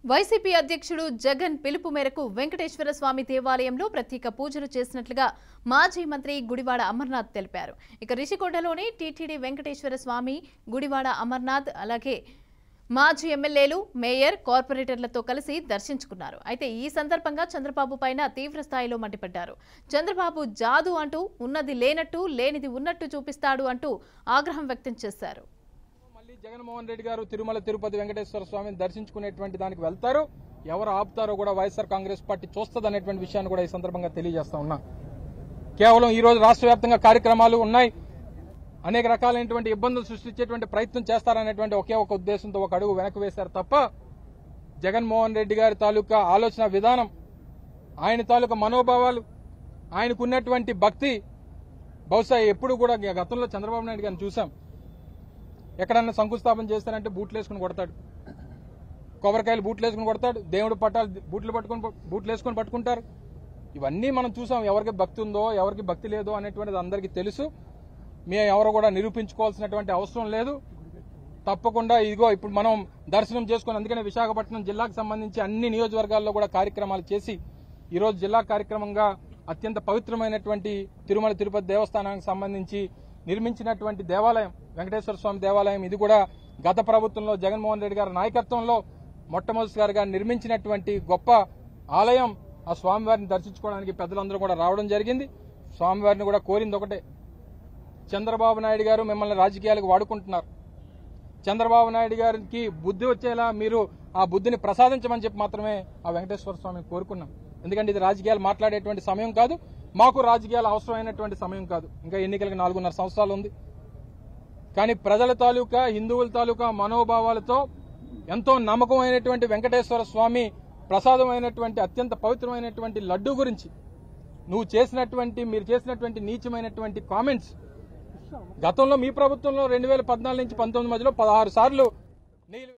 YCP అధ్యక్షుడు జగన్ పిలుపు మేరకు వెంకటేశ్వర స్వామి దేవాలయంలో ప్రత్యేక పూజలు చేసినట్లుగా మాజీ మంత్రి గుడివాడ అమర్నాథ్ తెలిపారు ఇక రిషికొండలోని టీటీడీ వెంకటేశ్వర స్వామి గుడివాడ అమర్నాథ్ అలాగే మాజీ ఎమ్మెల్యేలు మేయర్ కార్పొరేటర్లతో కలిసి దర్శించుకున్నారు అయితే ఈ సందర్భంగా చంద్రబాబు పైన తీవ్ర స్థాయిలో మండిపడ్డారు చంద్రబాబు జాదు అంటూ ఉన్నది లేనట్టు లేనిది ఉన్నట్టు చూపిస్తాడు అంటూ ఆగ్రహం వ్యక్తం చేశారు మళ్ళీ జగన్మోహన్ రెడ్డి గారు తిరుమల తిరుపతి వెంకటేశ్వర స్వామిని దర్శించుకునేటువంటి దానికి వెళ్తారు ఎవరు ఆపుతారో కూడా వైఎస్ఆర్ కాంగ్రెస్ పార్టీ చూస్తుంది అనేటువంటి విషయాన్ని కూడా ఈ సందర్భంగా తెలియజేస్తా ఉన్నా కేవలం ఈ రోజు రాష్ట్ర వ్యాప్తంగా కార్యక్రమాలు ఉన్నాయి అనేక రకాలైనటువంటి ఇబ్బందులు సృష్టించేటువంటి ప్రయత్నం చేస్తారనేటువంటి ఒకే ఒక ఉద్దేశంతో ఒక అడుగు వెనక్కి వేశారు తప్ప జగన్మోహన్ రెడ్డి గారి తాలూకా ఆలోచన విధానం ఆయన తాలూకా మనోభావాలు ఆయనకున్నటువంటి భక్తి బహుశా ఎప్పుడు కూడా గతంలో చంద్రబాబు నాయుడు గారిని చూసాం ఎక్కడన్నా శంకుస్థాపన చేస్తానంటే బూట్లు వేసుకుని కొడతాడు కొబ్బరికాయలు బూట్లు వేసుకుని కొడతాడు దేవుడు పట్టాలు బూట్లు పట్టుకుని బూట్లు వేసుకుని పట్టుకుంటారు ఇవన్నీ మనం చూసాం ఎవరికి భక్తి ఉందో ఎవరికి భక్తి లేదో అనేటువంటిది అందరికీ తెలుసు మేము ఎవరు కూడా నిరూపించుకోవాల్సినటువంటి అవసరం లేదు తప్పకుండా ఇదిగో ఇప్పుడు మనం దర్శనం చేసుకుని అందుకనే విశాఖపట్నం జిల్లాకు సంబంధించి అన్ని నియోజకవర్గాల్లో కూడా కార్యక్రమాలు చేసి ఈరోజు జిల్లా కార్యక్రమంగా అత్యంత పవిత్రమైనటువంటి తిరుమల తిరుపతి దేవస్థానానికి సంబంధించి నిర్మించినటువంటి దేవాలయం వెంకటేశ్వర స్వామి దేవాలయం ఇది కూడా గత ప్రభుత్వంలో జగన్మోహన్ రెడ్డి గారి నాయకత్వంలో మొట్టమొదటిసారిగా నిర్మించినటువంటి గొప్ప ఆలయం ఆ స్వామివారిని దర్శించుకోవడానికి పెద్దలందరూ కూడా రావడం జరిగింది స్వామివారిని కూడా కోరింది ఒకటే చంద్రబాబు నాయుడు గారు మిమ్మల్ని రాజకీయాలకు వాడుకుంటున్నారు చంద్రబాబు నాయుడు గారికి బుద్ధి వచ్చేలా మీరు ఆ బుద్ధిని ప్రసాదించమని చెప్పి మాత్రమే ఆ వెంకటేశ్వర స్వామిని కోరుకున్నాం ఎందుకంటే ఇది రాజకీయాలు మాట్లాడేటువంటి సమయం కాదు మాకు రాజకీయాలు అవసరమైనటువంటి సమయం కాదు ఇంకా ఎన్నికలకు నాలుగున్నర సంవత్సరాలు ఉంది కానీ ప్రజల తాలూకా హిందువుల తాలూకా మనోభావాలతో ఎంతో నమ్మకమైనటువంటి వెంకటేశ్వర స్వామి ప్రసాదమైనటువంటి అత్యంత పవిత్రమైనటువంటి లడ్డు గురించి నువ్వు చేసినటువంటి మీరు చేసినటువంటి నీచమైనటువంటి కామెంట్స్ గతంలో మీ ప్రభుత్వంలో రెండు వేల పద్నాలుగు నుంచి పంతొమ్మిది మధ్యలో పదహారు సార్లు నీళ్ళు